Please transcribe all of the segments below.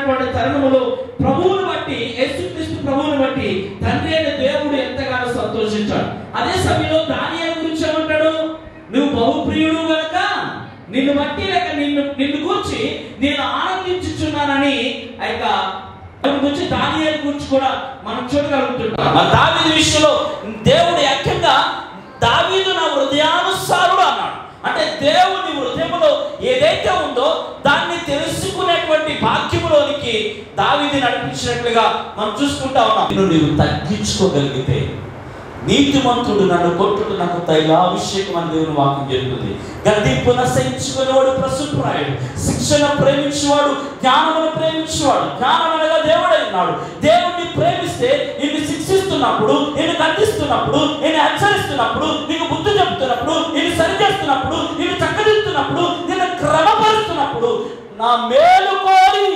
ఉన్నటువంటి తరుణములో ప్రభువుని బట్టి యేసుక్రీస్తు ప్రభువుని బట్టి తండ్రి అయిన దేవుడు ఎంతగానో సంతోషించాడు అదే సమయంలో దానియేలు గురించి ఏమంటాడు నువ్వు బహుప్రియుడు గనక నిన్ను బట్టి లేక నిన్ను నిన్ను గురించి నేను ఆనందించుచున్నానని ఆ యొక్క దాని గురించి దానియేలు గురించి కూడా మనం చూడగలుగుతుంటాం మరి దావీదు విషయంలో దేవుడు ఏకంగా దావీదు నా హృదయానుసారుడు అన్నాడు అంటే దేవుని హృదయంలో ఏదైతే ఉందో దాన్ని తెలుసుకునేటువంటి భాగ్యములోనికి దావీది నడిపించినట్లుగా మనం చూసుకుంటా ఉన్నాం నిన్ను నీవు తగ్గించుకోగలిగితే నీతిమంతుడు నన్ను కొట్టుడు నాకు తైలాభిషేకం అని దేవుని వాక్యం చెబుతుంది గద్దింపున సహించుకునేవాడు ప్రసుప్రాయుడు శిక్షణ ప్రేమించేవాడు జ్ఞానమును ప్రేమించేవాడు జ్ఞానం అనగా దేవుడై ఉన్నాడు దేవుణ్ణి ప్రేమిస్తే నిన్ను శిక్షిస్తున్నప్పుడు నిన్ను గద్దిస్తున్నప్పుడు నిన్ను హెచ్చరిస్తున్నప్పుడు నీకు బుద్ధి చెప్తున్నప్పుడు నిన్ను సరిచేస్తున్నప్పుడు నిన్ను చక్కదిస్తున్నప్పుడు నిన్ను క్రమపరుస్తున్నప్పుడు నా మేలు కోరి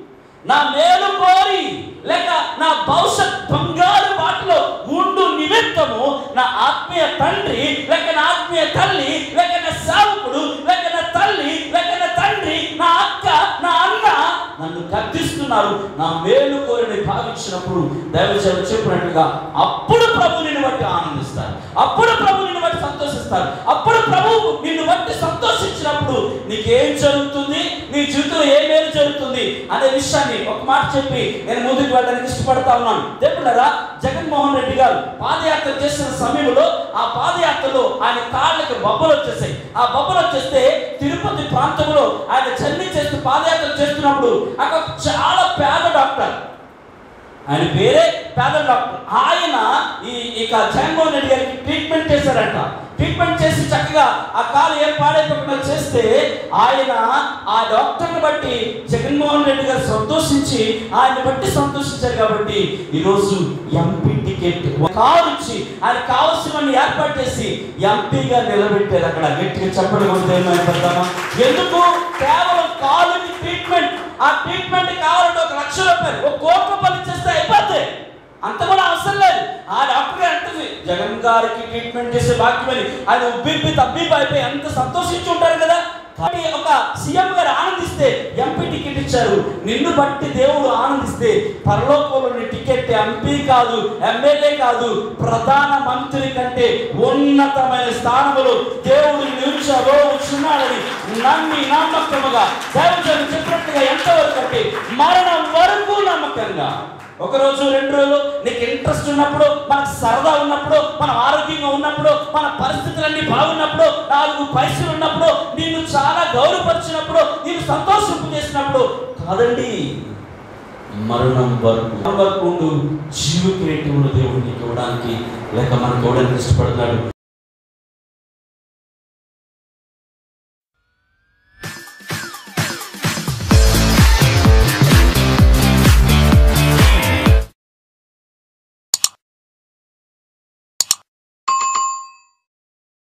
నా మేలు కోరి లేక నా భవిష్యత్ బంగారు బాటలో ఉండు నిమిత్తము నా ఆత్మీయ తండ్రి లేక నా ఆత్మీయ తల్లి లేక నా సేవకుడు లేక నా తల్లి లేక నా తండ్రి నా అక్క నా అన్న నన్ను కత్తిస్తున్నారు నా మేలు కోరిని భావించినప్పుడు దైవజనుడు చెప్పినట్టుగా అప్పుడు ప్రభు నిన్ను బట్టి ఆనందిస్తారు అప్పుడు ప్రభు నిన్ను బట్టి సంతోషిస్తారు అప్పుడు ప్రభు నిన్ను బట్టి సంతోషించినప్పుడు నీకేం జరుగుతుంది నీ జీవితంలో ఏ మేలు జరుగుతుంది అనే విషయాన్ని ఒక మాట చెప్పి నేను ముందుకు వెళ్ళడానికి ఇష్టపడతా ఉన్నాను దేవుడారా జగన్మోహన్ రెడ్డి గారు పాదయాత్ర చేసిన సమయంలో ఆ పాదయాత్రలో ఆయన కాళ్ళకి బొబ్బలు వచ్చేసాయి ఆ బొబ్బలు వచ్చేస్తే తిరుపతి ప్రాంతంలో ఆయన జర్నీ చేస్తూ పాదయాత్ర చేస్తున్నప్పుడు అక్కడ చాలా పేద డాక్టర్ ఆయన పేరే పేద డాక్టర్ ఆయన ఈ ఇక జగన్మోహన్ రెడ్డి గారికి ట్రీట్మెంట్ చేశారంట ట్రీట్మెంట్ చేసి చక్కగా ఆ కాలు ఏం పాడైపోకుండా చేస్తే ఆయన ఆ డాక్టర్ని బట్టి జగన్మోహన్ రెడ్డి గారు సంతోషించి ఆయన బట్టి సంతోషించారు కాబట్టి ఈరోజు ఎంపీ టికెట్ కారు ఇచ్చి ఆయన కావాల్సినవన్నీ ఏర్పాటు చేసి ఎంపీగా నిలబెట్టారు అక్కడ గట్టిగా చెప్పడం కూడా ఏమైపోతామా ఎందుకు కేవలం కాలుకి ట్రీట్మెంట్ ఆ ట్రీట్మెంట్ కావాలంటే ఒక లక్ష రూపాయలు ఒక కోటి రూపాయలు ఇచ్చేస్తే అయిపోతాయి అంత కూడా అవసరం లేదు ఆ డాక్టర్ గారు అంటుంది జగన్ గారికి ట్రీట్మెంట్ చేసే భాగ్యమని ఆయన ఉబ్బిబ్బి తబ్బిబ్బి అయిపోయి ఎంత సంతోషించి ఉంటారు కదా కానీ ఒక సీఎం గారు ఆనందిస్తే ఎంపీ టికెట్ ఇచ్చారు నిన్ను బట్టి దేవుడు ఆనందిస్తే పరలోకంలోని టికెట్ ఎంపీ కాదు ఎమ్మెల్యే కాదు ప్రధాన మంత్రి కంటే ఉన్నతమైన స్థానములు దేవుడు నిలిచారో ఉన్నాడని నమ్మి నమ్మకముగా దైవజనుడు చెప్పినట్టుగా ఎంతవరకు అంటే మరణం వరకు నమ్మకంగా ఒక రోజు రెండు రోజులు నీకు ఇంట్రెస్ట్ ఉన్నప్పుడు మనకు సరదా ఉన్నప్పుడు మనం ఆరోగ్యంగా ఉన్నప్పుడు మన పరిస్థితులన్నీ బాగున్నప్పుడు నాలుగు పైసలు ఉన్నప్పుడు నిన్ను చాలా గౌరవపరిచినప్పుడు నేను సంతోషింపు చేసినప్పుడు కాదండి మరణం వరకు మరణం వరకు ఉండు జీవ క్రియేటివ్ దేవుడు నీకు ఇవ్వడానికి లేక మనకు ఇవ్వడానికి ఇష్టపడతాడు